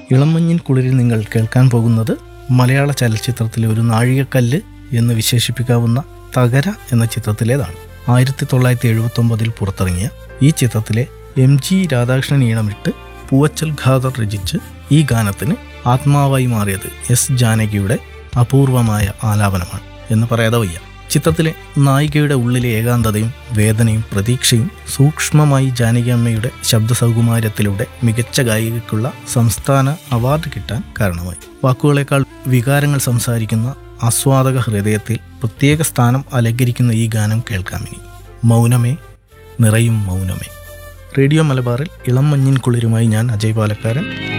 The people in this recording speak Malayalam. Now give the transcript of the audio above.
ഇളമഞ്ഞിൻ കുളിരിൽ നിങ്ങൾ കേൾക്കാൻ പോകുന്നത് മലയാള ചലച്ചിത്രത്തിലെ ഒരു നാഴികക്കല്ല് എന്ന് വിശേഷിപ്പിക്കാവുന്ന തകര എന്ന ചിത്രത്തിലേതാണ് ആയിരത്തി തൊള്ളായിരത്തി എഴുപത്തി ഒമ്പതിൽ പുറത്തിറങ്ങിയ ഈ ചിത്രത്തിലെ എം ജി രാധാകൃഷ്ണൻ ഈണമിട്ട് പൂവച്ചൽ ഖാദർ രചിച്ച് ഈ ഗാനത്തിന് ആത്മാവായി മാറിയത് എസ് ജാനകിയുടെ അപൂർവമായ ആലാപനമാണ് എന്ന് പറയാതെ വയ്യ ചിത്രത്തിലെ നായികയുടെ ഉള്ളിലെ ഏകാന്തതയും വേദനയും പ്രതീക്ഷയും സൂക്ഷ്മമായി ജാനകി അമ്മയുടെ ശബ്ദ സൗകുമാര്യത്തിലൂടെ മികച്ച ഗായികയ്ക്കുള്ള സംസ്ഥാന അവാർഡ് കിട്ടാൻ കാരണമായി വാക്കുകളേക്കാൾ വികാരങ്ങൾ സംസാരിക്കുന്ന ആസ്വാദക ഹൃദയത്തിൽ പ്രത്യേക സ്ഥാനം അലങ്കരിക്കുന്ന ഈ ഗാനം കേൾക്കാമിനി മൗനമേ നിറയും മൗനമേ റേഡിയോ മലബാറിൽ ഇളം മഞ്ഞിൻ കുളിരുമായി ഞാൻ അജയ് പാലക്കാരൻ